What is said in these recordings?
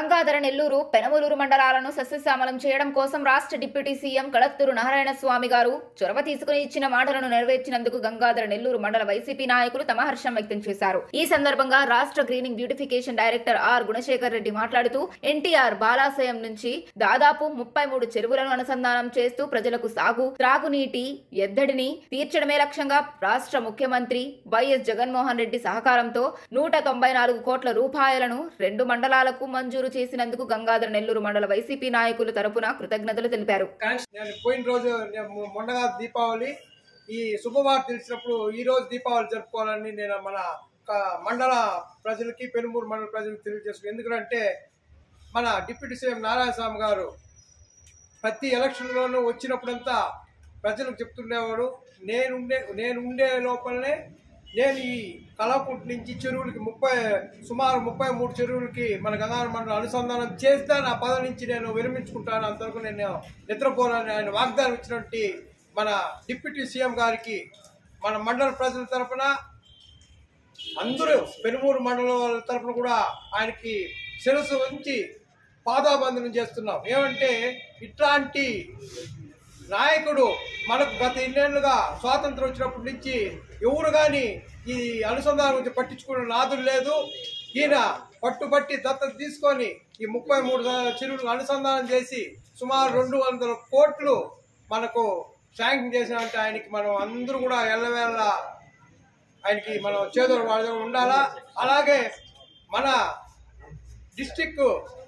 గంగాధర నెల్లూరు పెనమలూరు మండలాలను సస్యశ్యామలం చేయడం కోసం రాష్ట్ర డిప్యూటీ సీఎం కళత్తూరు నారాయణ స్వామి గారు చొరవ తీసుకుని ఇచ్చిన మాటలను నెరవేర్చినందుకు గంగాధర నెల్లూరు మండల వైసీపీ నాయకులు తమ హర్షం వ్యక్తం చేశారు ఈ సందర్భంగా రాష్ట్ర greening beautification director R Gunasekhar Reddy మాట్లాడుతూ ఎన్టీఆర్ బాలాశయం నుంచి దాదాపు ముప్పై మూడు చెరువులను అనుసంధానం చేస్తూ ప్రజలకు సాగు త్రాగునీటి ఎద్దడిని తీర్చడమే లక్ష్యంగా రాష్ట్ర ముఖ్యమంత్రి వైఎస్ జగన్మోహన్ రెడ్డి సహకారంతో నూట తొంభై నాలుగు కోట్ల రూపాయలను రెండు మండలాలకు మంజూరు చేసినందుకు గంగాధర నెల్లూరు మండల వైసీపీ నాయకుల తరపున కృతజ్ఞతలు తెలిపారు కానీ నేను పోయిన రోజు నేను మొ- మొన్నగా దీపావళి ఈ శుభవార్త తెలిసినప్పుడు ఈ రోజు దీపావళి జరుపుకోవాలని నేను మన క- మండల ప్రజలకి పెనుమూరు మండల ప్రజలకు తెలియజేసుకున్నాను ఎందుకంటే మన డిప్యూటీ సీఎం నారాయణ స్వామి గారు ప్రతి ఎలక్షన్లోనూ వచ్చినప్పుడంతా ప్రజలకు చెప్తుండేవాడు నేనుండే నేను ఉండే లోపలనే నేను ఈ కళాకుంట నుంచి చెరువులకి ముప్పై సుమారు ముప్పై మూడు చెరువులకి మన గంగాధర మండలం అనుసంధానం చేస్తే నా పదవి నుంచి నేను విరమించుకుంటాను అంతవరకు నేను నిద్రపోనని ఆయన వాగ్దానం ఇచ్చినట్టు మన డిప్యూటీ సీఎం గారికి మన మండల ప్రజల తరపున అందరూ పెనుమూరు మండలం వాళ్ళ తరపున కూడా ఆయనకి శిరస్సు ఉంచి పాదాబంధనం చేస్తున్నాం ఏమంటే ఇట్లాంటి నాయకుడు మనకు గత ఎన్నేళ్లుగా స్వాతంత్రం వచ్చినప్పటి నుంచి ఎవరు కానీ ఈ అనుసంధానం గురించి పట్టించుకున్న నాదులు లేదు ఈయన పట్టుబట్టి దత్తత తీసుకొని ఈ ముప్పై మూడు చెరువులు అనుసంధానం చేసి సుమారు రెండు వందల కోట్లు మనకు శాంక్షన్ చేసినట్టు ఆయనకి మనం అందరూ కూడా ఎల్లవేళ ఆయనకి మనం చేదోడు వాళ్ళ ఉండాలా అలాగే మన డిస్టిక్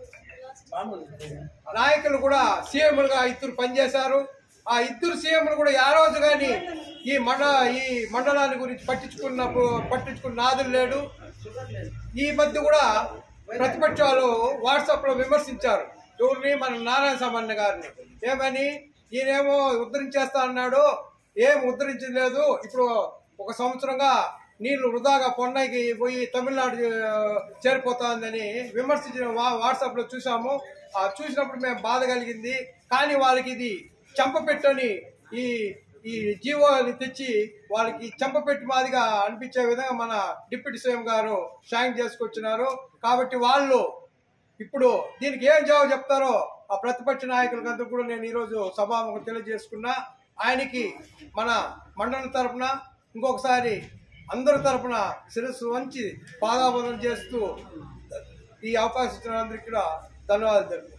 నాయకులు కూడా సీఎంలుగా ఇద్దరు పనిచేశారు ఆ ఇద్దరు సీఎంలు కూడా ఆ రోజు కానీ ఈ మండ ఈ మండలాన్ని గురించి పట్టించుకున్నప్పుడు పట్టించుకున్న నాదులు లేడు ఈ మధ్య కూడా ప్రతిపక్షాలు వాట్సాప్ లో విమర్శించారు ఎవరిని మన నారాయణ సామాన్య గారిని ఏమని ఈయనేమో ఉద్ధరించేస్తా అన్నాడు ఏం ఉద్ధరించలేదు ఇప్పుడు ఒక సంవత్సరంగా నీళ్లు వృధాగా పొన్నైకి పోయి తమిళనాడు ఆ, చేరిపోతాందని విమర్శించిన వా- వాట్సాప్ లో చూసాము ఆ చూసినప్పుడు మేము బాధ కలిగింది కానీ వాళ్ళకి ఇది చంపపెట్టని ఈ ఈ జీవోని తెచ్చి వాళ్ళకి చంపపెట్టి మాదిగా అనిపించే విధంగా మన డిప్యూటీ సీఎం గారు షాంక్ చేసుకొచ్చినారు కాబట్టి వాళ్ళు ఇప్పుడు దీనికి ఏం జవాబు చెప్తారో ఆ ప్రతిపక్ష నాయకులకంతా కూడా నేను ఈరోజు సభాముఖం తెలియజేసుకున్నా ఆయనకి మన మండలం తరపున ఇంకొకసారి అందరి తరపున శిరస్సు వంచి పాదాబంధం చేస్తూ ఈ అవకాశం ఇచ్చిన అందరికీ కూడా ధన్యవాదాలు తెలుపు